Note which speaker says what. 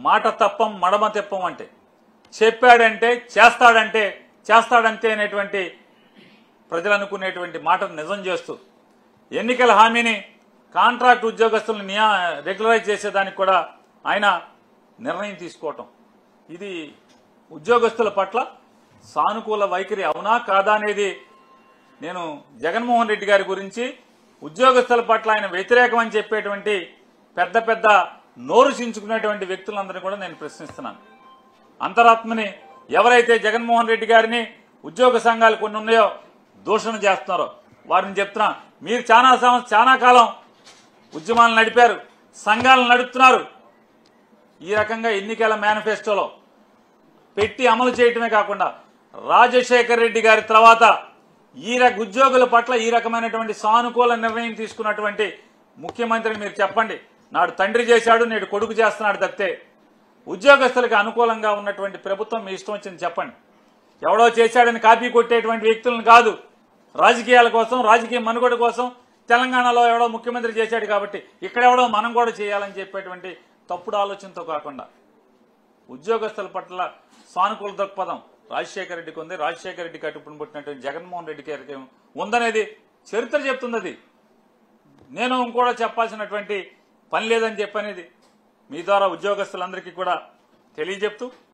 Speaker 1: మాట తప్పం మడమ తెప్పం అంటే చెప్పాడంటే చేస్తాడంటే చేస్తాడంతే అనేటువంటి ప్రజలు అనుకునేటువంటి మాటను నిజం చేస్తూ ఎన్నికల హామీని కాంట్రాక్ట్ ఉద్యోగస్తులను నియా రెగ్యులరైజ్ చేసేదానికి కూడా ఆయన నిర్ణయం తీసుకోవటం ఇది ఉద్యోగస్తుల పట్ల సానుకూల వైఖరి అవునా కాదా అనేది నేను జగన్మోహన్ రెడ్డి గారి గురించి ఉద్యోగస్తుల పట్ల ఆయన వ్యతిరేకం అని చెప్పేటువంటి పెద్ద పెద్ద నోరు చించుకునేటువంటి వ్యక్తులందరినీ కూడా నేను ప్రశ్నిస్తున్నాను అంతరాత్మని ఎవరైతే జగన్మోహన్ రెడ్డి గారిని ఉద్యోగ సంఘాలు కొన్ని ఉన్నాయో దూషణ చేస్తున్నారో వారిని చెప్తున్నా మీరు చాలా సంవత్సరం చాలా కాలం ఉద్యమాలు నడిపారు సంఘాలను నడుపుతున్నారు ఈ రకంగా ఎన్నికల మేనిఫెస్టోలో పెట్టి అమలు చేయటమే కాకుండా రాజశేఖర్ రెడ్డి గారి తర్వాత ఈ రక ఉద్యోగుల పట్ల ఈ రకమైనటువంటి సానుకూల నిర్ణయం తీసుకున్నటువంటి ముఖ్యమంత్రిని మీరు చెప్పండి నాడు తండ్రి చేశాడు నేడు కొడుకు చేస్తున్నాడు తప్పితే ఉద్యోగస్తులకు అనుకూలంగా ఉన్నటువంటి ప్రభుత్వం మీ ఇష్టం వచ్చింది చెప్పండి ఎవడో చేశాడని కాపీ కొట్టేటువంటి వ్యక్తులను కాదు రాజకీయాల కోసం రాజకీయ మనుగడ కోసం తెలంగాణలో ఎవడో ముఖ్యమంత్రి చేశాడు కాబట్టి ఇక్కడ ఎవడో మనం కూడా చేయాలని చెప్పేటువంటి తప్పుడు ఆలోచనతో కాకుండా ఉద్యోగస్తుల పట్ల సానుకూల దృక్పథం రాజశేఖర రెడ్డికి ఉంది రాజశేఖర రెడ్డి కట్టుబడి పుట్టినటువంటి జగన్మోహన్ రెడ్డి గారికి ఉందనేది చరిత్ర చెప్తుంది అది నేను ఇంకోడా చెప్పాల్సినటువంటి పని లేదని చెప్పనేది మీ ద్వారా ఉద్యోగస్తులందరికీ కూడా తెలియజెప్తూ